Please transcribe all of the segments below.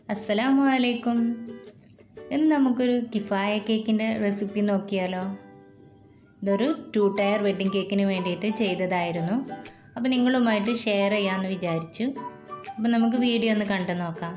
അസ്സലാമു അലൈക്കും ഇന്ന് നമുക്കൊരു കിഫായ കേക്കിൻ്റെ റെസിപ്പി നോക്കിയാലോ ഇതൊരു ടു ടയർ വെഡ്ഡിങ് കേക്കിന് വേണ്ടിയിട്ട് ചെയ്തതായിരുന്നു അപ്പോൾ നിങ്ങളുമായിട്ട് ഷെയർ ചെയ്യാമെന്ന് വിചാരിച്ചു അപ്പോൾ നമുക്ക് വീഡിയോ ഒന്ന് കണ്ടു നോക്കാം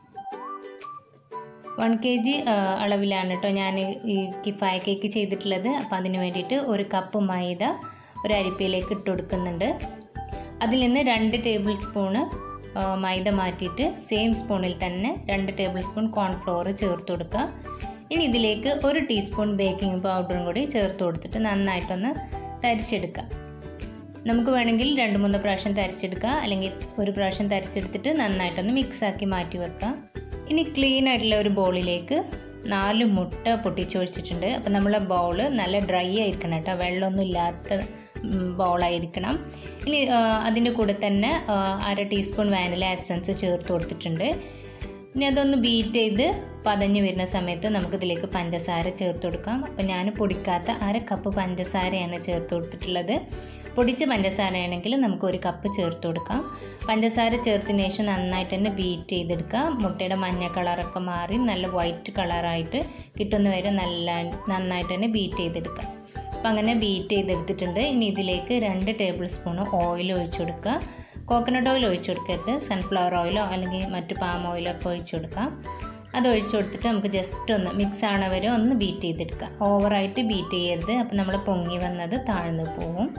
വൺ കെ ജി അളവിലാണ് കേട്ടോ ഞാൻ ഈ കിഫായ കേക്ക് ചെയ്തിട്ടുള്ളത് അപ്പോൾ അതിന് വേണ്ടിയിട്ട് ഒരു കപ്പ് മൈദ ഒരു അരിപ്പയിലേക്ക് ഇട്ട് കൊടുക്കുന്നുണ്ട് അതിൽ നിന്ന് രണ്ട് ടേബിൾ സ്പൂണ് മൈദ മാറ്റിയിട്ട് സെയിം സ്പൂണിൽ തന്നെ രണ്ട് ടേബിൾ സ്പൂൺ കോൺഫ്ലോർ ചേർത്ത് കൊടുക്കുക ഇനി ഇതിലേക്ക് ഒരു ടീസ്പൂൺ ബേക്കിംഗ് പൗഡറും കൂടി ചേർത്ത് കൊടുത്തിട്ട് നന്നായിട്ടൊന്ന് തരിച്ചെടുക്കുക നമുക്ക് വേണമെങ്കിൽ രണ്ട് മൂന്ന് പ്രാവശ്യം തരിച്ചെടുക്കുക അല്ലെങ്കിൽ ഒരു പ്രാവശ്യം തരിച്ചെടുത്തിട്ട് നന്നായിട്ടൊന്ന് മിക്സാക്കി മാറ്റി വെക്കുക ഇനി ക്ലീൻ ആയിട്ടുള്ള ഒരു ബൗളിലേക്ക് നാല് മുട്ട പൊട്ടിച്ചൊഴിച്ചിട്ടുണ്ട് അപ്പോൾ നമ്മളെ ബൗള് നല്ല ഡ്രൈ ആയിരിക്കണം കേട്ടോ വെള്ളമൊന്നും ഇല്ലാത്ത ബൗളായിരിക്കണം ഇനി അതിൻ്റെ കൂടെ തന്നെ അര ടീസ്പൂൺ വാനില എസൻസ് ചേർത്ത് കൊടുത്തിട്ടുണ്ട് ഇനി അതൊന്ന് ബീറ്റ് ചെയ്ത് പതഞ്ഞ് വരുന്ന സമയത്ത് നമുക്കിതിലേക്ക് പഞ്ചസാര ചേർത്ത് കൊടുക്കാം അപ്പോൾ ഞാൻ പൊടിക്കാത്ത അര കപ്പ് പഞ്ചസാരയാണ് ചേർത്ത് കൊടുത്തിട്ടുള്ളത് പൊടിച്ച പഞ്ചസാരയാണെങ്കിൽ നമുക്ക് ഒരു കപ്പ് ചേർത്ത് കൊടുക്കാം പഞ്ചസാര ചേർത്തതിന് ശേഷം നന്നായിട്ട് തന്നെ ബീറ്റ് ചെയ്തെടുക്കുക മുട്ടയുടെ മഞ്ഞ കളറൊക്കെ മാറി നല്ല വൈറ്റ് കളറായിട്ട് കിട്ടുന്ന വരെ നല്ല നന്നായിട്ട് തന്നെ ബീറ്റ് ചെയ്തെടുക്കുക അപ്പോൾ അങ്ങനെ ബീറ്റ് ചെയ്തെടുത്തിട്ടുണ്ട് ഇനി ഇതിലേക്ക് രണ്ട് ടേബിൾ സ്പൂൺ ഓയിൽ ഒഴിച്ചു കൊടുക്കുക കോക്കനട്ട് ഓയിൽ ഒഴിച്ചു കൊടുക്കരുത് സൺഫ്ലവർ ഓയിലോ അല്ലെങ്കിൽ മറ്റു പാം ഓയിലോ ഒക്കെ ഒഴിച്ചു കൊടുക്കാം അത് ഒഴിച്ചു കൊടുത്തിട്ട് നമുക്ക് ജസ്റ്റ് ഒന്ന് മിക്സ് ആവണ വരെ ഒന്ന് ബീറ്റ് ചെയ്തെടുക്കുക ഓവറായിട്ട് ബീറ്റ് ചെയ്യരുത് അപ്പോൾ നമ്മൾ പൊങ്ങി വന്നത് താഴ്ന്നു പോകും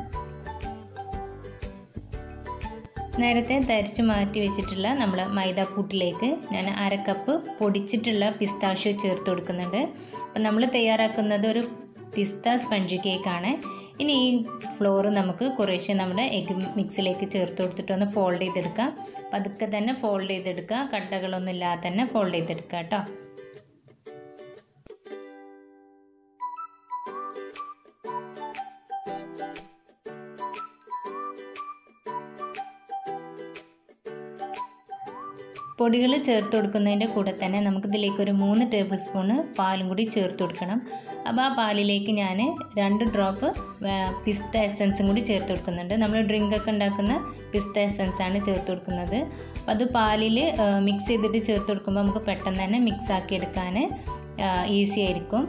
നേരത്തെ തരിച്ച് മാറ്റി വെച്ചിട്ടുള്ള നമ്മൾ മൈദാക്കൂട്ടിലേക്ക് ഞാൻ അര കപ്പ് പൊടിച്ചിട്ടുള്ള പിസ്താഷ്യോ ചേർത്ത് കൊടുക്കുന്നുണ്ട് അപ്പം നമ്മൾ തയ്യാറാക്കുന്നത് ഒരു പിസ്ത സ്പഞ്ച് കേക്കാണ് ഇനി ഈ ഫ്ലോർ നമുക്ക് കുറേശ്ശെ നമ്മുടെ എഗ് മിക്സിലേക്ക് ചേർത്ത് കൊടുത്തിട്ടൊന്ന് ഫോൾഡ് ചെയ്തെടുക്കാം പതുക്കെ തന്നെ ഫോൾഡ് ചെയ്തെടുക്കുക കട്ടകളൊന്നും ഇല്ലാതെ തന്നെ ഫോൾഡ് ചെയ്തെടുക്കുക കേട്ടോ പൊടികൾ ചേർത്ത് കൊടുക്കുന്നതിൻ്റെ കൂടെ തന്നെ നമുക്കിതിലേക്ക് ഒരു മൂന്ന് ടേബിൾ സ്പൂണ് പാലും കൂടി ചേർത്ത് കൊടുക്കണം അപ്പോൾ ആ പാലിലേക്ക് ഞാൻ രണ്ട് ഡ്രോപ്പ് പിസ്ത എസൻസും കൂടി ചേർത്ത് കൊടുക്കുന്നുണ്ട് നമ്മൾ ഡ്രിങ്ക് ഒക്കെ ഉണ്ടാക്കുന്ന പിസ്ത എസൻസ് ആണ് ചേർത്ത് കൊടുക്കുന്നത് അപ്പോൾ അത് പാലിൽ മിക്സ് ചെയ്തിട്ട് ചേർത്ത് കൊടുക്കുമ്പോൾ നമുക്ക് പെട്ടെന്ന് തന്നെ മിക്സ് ആക്കി എടുക്കാൻ ഈസി ആയിരിക്കും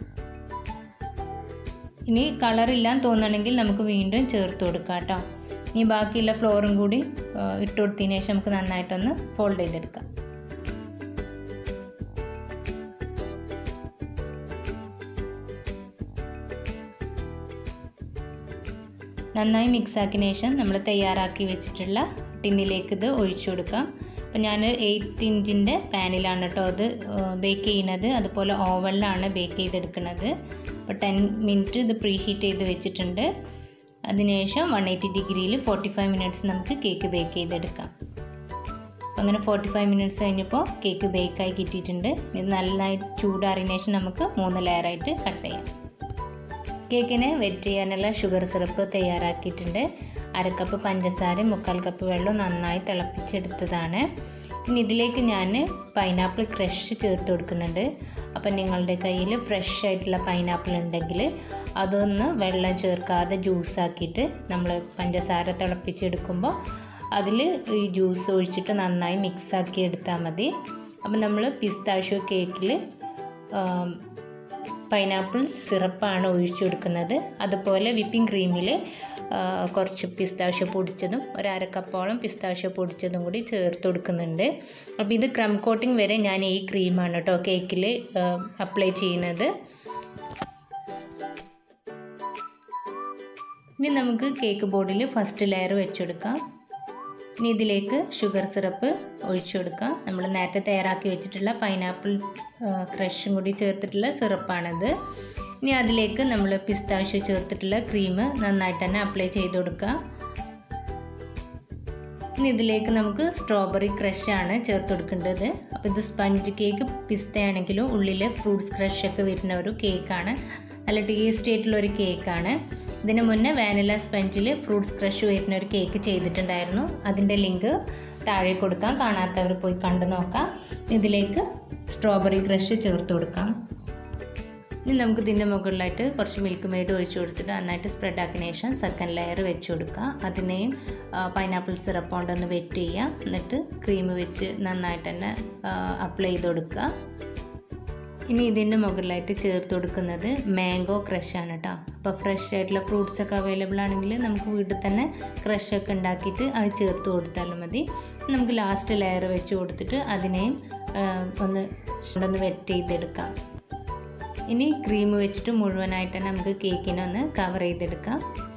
ഇനി കളറില്ലാന്ന് തോന്നുകയാണെങ്കിൽ നമുക്ക് വീണ്ടും ചേർത്ത് കൊടുക്കാം കേട്ടോ ഇനി ബാക്കിയുള്ള ഫ്ലോറും കൂടി ഇട്ട് കൊടുത്തതിന് ശേഷം നമുക്ക് നന്നായിട്ടൊന്ന് ഫോൾഡ് ചെയ്തെടുക്കാം നന്നായി മിക്സ് ആക്കിയതിന് ശേഷം നമ്മൾ തയ്യാറാക്കി വെച്ചിട്ടുള്ള ടിന്നിലേക്ക് ഇത് ഒഴിച്ചു കൊടുക്കാം അപ്പോൾ ഞാൻ എയ്റ്റ് ഇഞ്ചിൻ്റെ പാനിലാണ് കേട്ടോ അത് ബേക്ക് ചെയ്യുന്നത് അതുപോലെ ഓവനിലാണ് ബേക്ക് ചെയ്തെടുക്കുന്നത് അപ്പോൾ ടെൻ മിനിറ്റ് ഇത് പ്രീ ഹീറ്റ് ചെയ്ത് വെച്ചിട്ടുണ്ട് അതിനുശേഷം വൺ എയ്റ്റി ഡിഗ്രിയിൽ ഫോർട്ടി ഫൈവ് മിനിറ്റ്സ് നമുക്ക് കേക്ക് ബേക്ക് ചെയ്തെടുക്കാം അങ്ങനെ ഫോർട്ടി ഫൈവ് മിനിറ്റ്സ് കഴിഞ്ഞപ്പോൾ കേക്ക് ബേക്കായി കിട്ടിയിട്ടുണ്ട് ഇത് നന്നായി ചൂടാറിയതിനു ശേഷം നമുക്ക് മൂന്ന് ലെയറായിട്ട് കട്ട് ചെയ്യാം കേക്കിനെ വെറ്റ് ചെയ്യാനുള്ള ഷുഗർ സിറപ്പ് തയ്യാറാക്കിയിട്ടുണ്ട് അര കപ്പ് പഞ്ചസാരയും മുക്കാൽ കപ്പ് വെള്ളം നന്നായി തിളപ്പിച്ചെടുത്തതാണ് ഇനി ഇതിലേക്ക് ഞാൻ പൈനാപ്പിൾ ക്രഷ് ചേർത്ത് കൊടുക്കുന്നുണ്ട് അപ്പം നിങ്ങളുടെ കയ്യിൽ ഫ്രഷ് ആയിട്ടുള്ള പൈനാപ്പിൾ ഉണ്ടെങ്കിൽ അതൊന്ന് വെള്ളം ചേർക്കാതെ ജ്യൂസാക്കിയിട്ട് നമ്മൾ പഞ്ചസാര തിളപ്പിച്ചെടുക്കുമ്പോൾ അതിൽ ഈ ജ്യൂസ് ഒഴിച്ചിട്ട് നന്നായി മിക്സാക്കി എടുത്താൽ മതി അപ്പം നമ്മൾ പിസ്താഷ്യോ കേക്കിൽ പൈനാപ്പിൾ സിറപ്പാണ് ഒഴിച്ചു കൊടുക്കുന്നത് അതുപോലെ വിപ്പിംഗ് ക്രീമിൽ കുറച്ച് പിസ്താഷ്യോ പൊടിച്ചതും ഒരു അര കപ്പോളം പിസ്താഷ്യോ പൊടിച്ചതും കൂടി ചേർത്ത് കൊടുക്കുന്നുണ്ട് അപ്പോൾ ഇത് ക്രം കോട്ടിംഗ് വരെ ഞാൻ ഈ ക്രീമാണ് കേട്ടോ കേക്കിൽ അപ്ലൈ ചെയ്യുന്നത് ഇനി നമുക്ക് കേക്ക് ബോർഡിൽ ഫസ്റ്റ് ലെയർ വെച്ചെടുക്കാം ഇനി ഇതിലേക്ക് ഷുഗർ സിറപ്പ് ഒഴിച്ചു കൊടുക്കാം നമ്മൾ നേരത്തെ തയ്യാറാക്കി വെച്ചിട്ടുള്ള പൈനാപ്പിൾ ക്രഷും കൂടി ചേർത്തിട്ടുള്ള സിറപ്പാണിത് ഇനി അതിലേക്ക് നമ്മൾ പിസ്താഷ്യോ ചേർത്തിട്ടുള്ള ക്രീം നന്നായിട്ട് തന്നെ അപ്ലൈ ചെയ്ത് കൊടുക്കുക ഇനി ഇതിലേക്ക് നമുക്ക് സ്ട്രോബെറി ക്രഷാണ് ചേർത്ത് കൊടുക്കേണ്ടത് അപ്പോൾ ഇത് സ്പഞ്ച് കേക്ക് പിസ്തയാണെങ്കിലും ഉള്ളിൽ ഫ്രൂട്ട്സ് ക്രഷൊക്കെ വരുന്ന ഒരു കേക്കാണ് നല്ല ടേസ്റ്റി ആയിട്ടുള്ള ഒരു കേക്കാണ് ഇതിന് മുന്നേ വാനില സ്പഞ്ചിൽ ഫ്രൂട്ട്സ് ക്രഷ് വരുന്ന ഒരു കേക്ക് ചെയ്തിട്ടുണ്ടായിരുന്നു അതിൻ്റെ ലിങ്ക് താഴെ കൊടുക്കാം കാണാത്തവർ പോയി കണ്ടു നോക്കാം ഇതിലേക്ക് സ്ട്രോബെറി ക്രഷ് ചേർത്ത് കൊടുക്കാം ഇനി നമുക്ക് ഇതിൻ്റെ മുകളിലായിട്ട് കുറച്ച് മിൽക്ക് മെയ്ഡ് ഒഴിച്ചു കൊടുത്തിട്ട് നന്നായിട്ട് സ്പ്രെഡ് ആക്കിയ ശേഷം സെക്കൻഡ് ലെയർ വെച്ച് കൊടുക്കുക അതിനെയും പൈനാപ്പിൾ സിറപ്പ് കൊണ്ടൊന്ന് വെറ്റ് ചെയ്യുക എന്നിട്ട് ക്രീം വെച്ച് നന്നായിട്ട് തന്നെ അപ്ലൈ ചെയ്ത് കൊടുക്കുക ഇനി ഇതിൻ്റെ മുകളിലായിട്ട് ചേർത്ത് കൊടുക്കുന്നത് മാംഗോ ക്രഷാണ് കേട്ടോ അപ്പോൾ ഫ്രഷ് ആയിട്ടുള്ള ഫ്രൂട്ട്സ് ഒക്കെ അവൈലബിൾ ആണെങ്കിൽ നമുക്ക് വീട്ടിൽ തന്നെ ക്രഷൊക്കെ ഉണ്ടാക്കിയിട്ട് അത് ചേർത്ത് കൊടുത്താലും മതി നമുക്ക് ലാസ്റ്റ് ലെയർ വെച്ച് കൊടുത്തിട്ട് അതിനെയും ഒന്ന് ഒന്ന് വെറ്റ് ചെയ്തെടുക്കാം ഇനി ക്രീം വെച്ചിട്ട് മുഴുവനായിട്ട് തന്നെ നമുക്ക് കേക്കിനെ ഒന്ന് കവർ ചെയ്തെടുക്കാം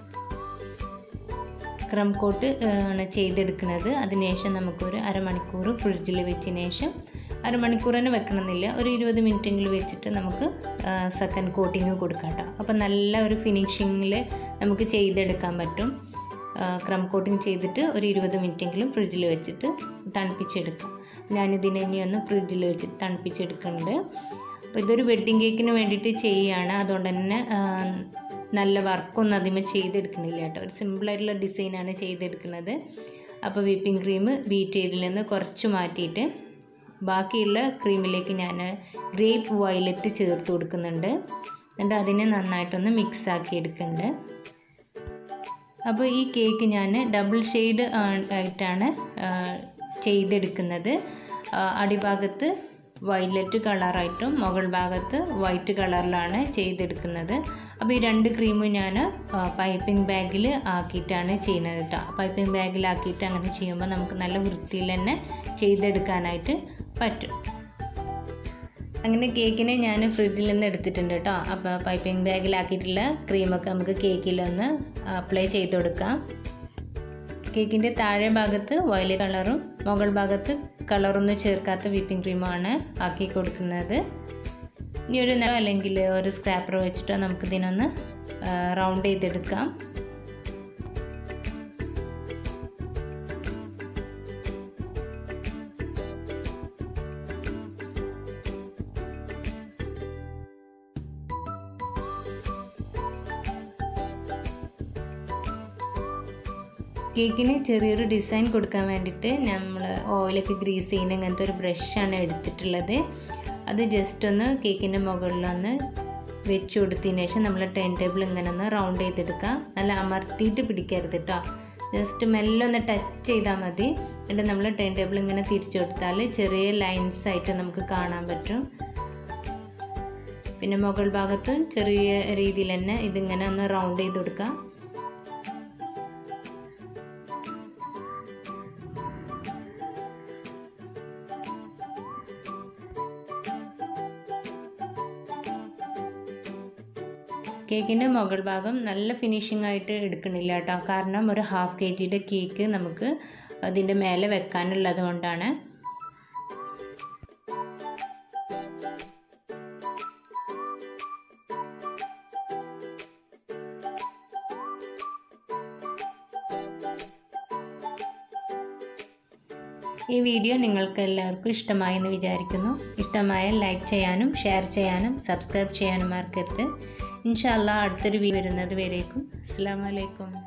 ക്രം കോട്ട് ആണ് ചെയ്തെടുക്കുന്നത് അതിനുശേഷം നമുക്കൊരു അരമണിക്കൂർ ഫ്രിഡ്ജിൽ വെച്ചതിന് ശേഷം അരമണിക്കൂർ തന്നെ വെക്കണമെന്നില്ല ഒരു ഇരുപത് മിനിറ്റെങ്കിലും വെച്ചിട്ട് നമുക്ക് സെക്കൻഡ് കോട്ടിങ് കൊടുക്കാം കേട്ടോ അപ്പോൾ നല്ല ഒരു ഫിനിഷിങ്ങിൽ നമുക്ക് ചെയ്തെടുക്കാൻ പറ്റും ക്രം കോട്ടിങ് ചെയ്തിട്ട് ഒരു ഇരുപത് മിനിറ്റെങ്കിലും ഫ്രിഡ്ജിൽ വെച്ചിട്ട് തണുപ്പിച്ചെടുക്കാം ഞാനിതിനെ ഇനി ഒന്ന് ഫ്രിഡ്ജിൽ വെച്ചിട്ട് തണുപ്പിച്ചെടുക്കുന്നുണ്ട് അപ്പോൾ ഇതൊരു വെഡ്ഡിങ് കേക്കിന് വേണ്ടിയിട്ട് ചെയ്യുകയാണ് അതുകൊണ്ട് തന്നെ നല്ല വർക്കൊന്നും അതിമേ ചെയ്തെടുക്കണില്ല കേട്ടോ ഒരു സിമ്പിളായിട്ടുള്ള ഡിസൈനാണ് ചെയ്തെടുക്കുന്നത് അപ്പോൾ വിപ്പിംഗ് ക്രീം ബീറ്റ് ചെയ്തിൽ നിന്ന് കുറച്ച് മാറ്റിയിട്ട് ബാക്കിയുള്ള ക്രീമിലേക്ക് ഞാൻ ഗ്രേപ്പ് വയലറ്റ് ചേർത്ത് കൊടുക്കുന്നുണ്ട് എന്നിട്ട് അതിനെ നന്നായിട്ടൊന്ന് മിക്സ് ആക്കി എടുക്കുന്നുണ്ട് അപ്പോൾ ഈ കേക്ക് ഞാൻ ഡബിൾ ഷെയ്ഡ് ആയിട്ടാണ് ചെയ്തെടുക്കുന്നത് അടിഭാഗത്ത് വയലറ്റ് കളറായിട്ടും മുകൾ ഭാഗത്ത് വൈറ്റ് കളറിലാണ് ചെയ്തെടുക്കുന്നത് അപ്പോൾ ഈ രണ്ട് ക്രീമും ഞാൻ പൈപ്പിംഗ് ബാഗിൽ ആക്കിയിട്ടാണ് ചെയ്യുന്നത് കേട്ടോ പൈപ്പിംഗ് ബാഗിലാക്കിയിട്ട് അങ്ങനെ ചെയ്യുമ്പോൾ നമുക്ക് നല്ല വൃത്തിയിൽ തന്നെ ചെയ്തെടുക്കാനായിട്ട് പറ്റും അങ്ങനെ കേക്കിനെ ഞാൻ ഫ്രിഡ്ജിൽ നിന്ന് എടുത്തിട്ടുണ്ട് കേട്ടോ അപ്പോൾ പൈപ്പിംഗ് ബാഗിലാക്കിയിട്ടുള്ള ക്രീമൊക്കെ നമുക്ക് കേക്കിലൊന്ന് അപ്ലൈ ചെയ്ത് കൊടുക്കാം കേക്കിൻ്റെ താഴെ ഭാഗത്ത് വയലറ്റ് കളറും മുകൾ ഭാഗത്ത് കളറൊന്നും ചേർക്കാത്ത വിപ്പിംഗ് ക്രീമാണ് ആക്കി കൊടുക്കുന്നത് ഇനി ഒരു അല്ലെങ്കിൽ ഒരു സ്ക്രാപ്പർ വെച്ചിട്ട് നമുക്കിതിനൊന്ന് റൗണ്ട് ചെയ്തെടുക്കാം കേക്കിന് ചെറിയൊരു ഡിസൈൻ കൊടുക്കാൻ വേണ്ടിയിട്ട് നമ്മൾ ഓയിലൊക്കെ ഗ്രീസ് ചെയ്യുന്ന ഇങ്ങനത്തെ ഒരു ബ്രഷാണ് എടുത്തിട്ടുള്ളത് അത് ജസ്റ്റ് ഒന്ന് കേക്കിൻ്റെ മുകളിലൊന്ന് വെച്ച് കൊടുത്തതിന് ശേഷം നമ്മൾ ടൈം ടേബിൾ ഇങ്ങനെ ഒന്ന് റൗണ്ട് ചെയ്തെടുക്കുക നല്ല അമർത്തിയിട്ട് പിടിക്കരുത് കേട്ടോ ജസ്റ്റ് മെല്ലെ ഒന്ന് ടച്ച് ചെയ്താൽ മതി എന്നിട്ട് നമ്മൾ ടൈം ടേബിൾ ഇങ്ങനെ തിരിച്ചു കൊടുത്താൽ ചെറിയ ലൈൻസ് ആയിട്ട് നമുക്ക് കാണാൻ പറ്റും പിന്നെ മുകൾ ഭാഗത്തും ചെറിയ രീതിയിൽ തന്നെ ഇതിങ്ങനെ ഒന്ന് റൗണ്ട് ചെയ്ത് കൊടുക്കുക കേക്കിൻ്റെ മുകൾ ഭാഗം നല്ല ഫിനിഷിംഗ് ആയിട്ട് എടുക്കണില്ല കേട്ടോ കാരണം ഒരു ഹാഫ് കെ ജിയുടെ കേക്ക് നമുക്ക് അതിൻ്റെ മേലെ വെക്കാനുള്ളത് കൊണ്ടാണ് ഈ വീഡിയോ നിങ്ങൾക്ക് എല്ലാവർക്കും ഇഷ്ടമായി എന്ന് വിചാരിക്കുന്നു ഇഷ്ടമായാൽ ലൈക്ക് ചെയ്യാനും ഷെയർ ചെയ്യാനും സബ്സ്ക്രൈബ് ചെയ്യാനും മറക്കരുത് ഇൻഷാല്ല അടുത്തൊരു വീഡിയോ വരുന്നത് വരേക്കും അസ്സാം വലൈക്കും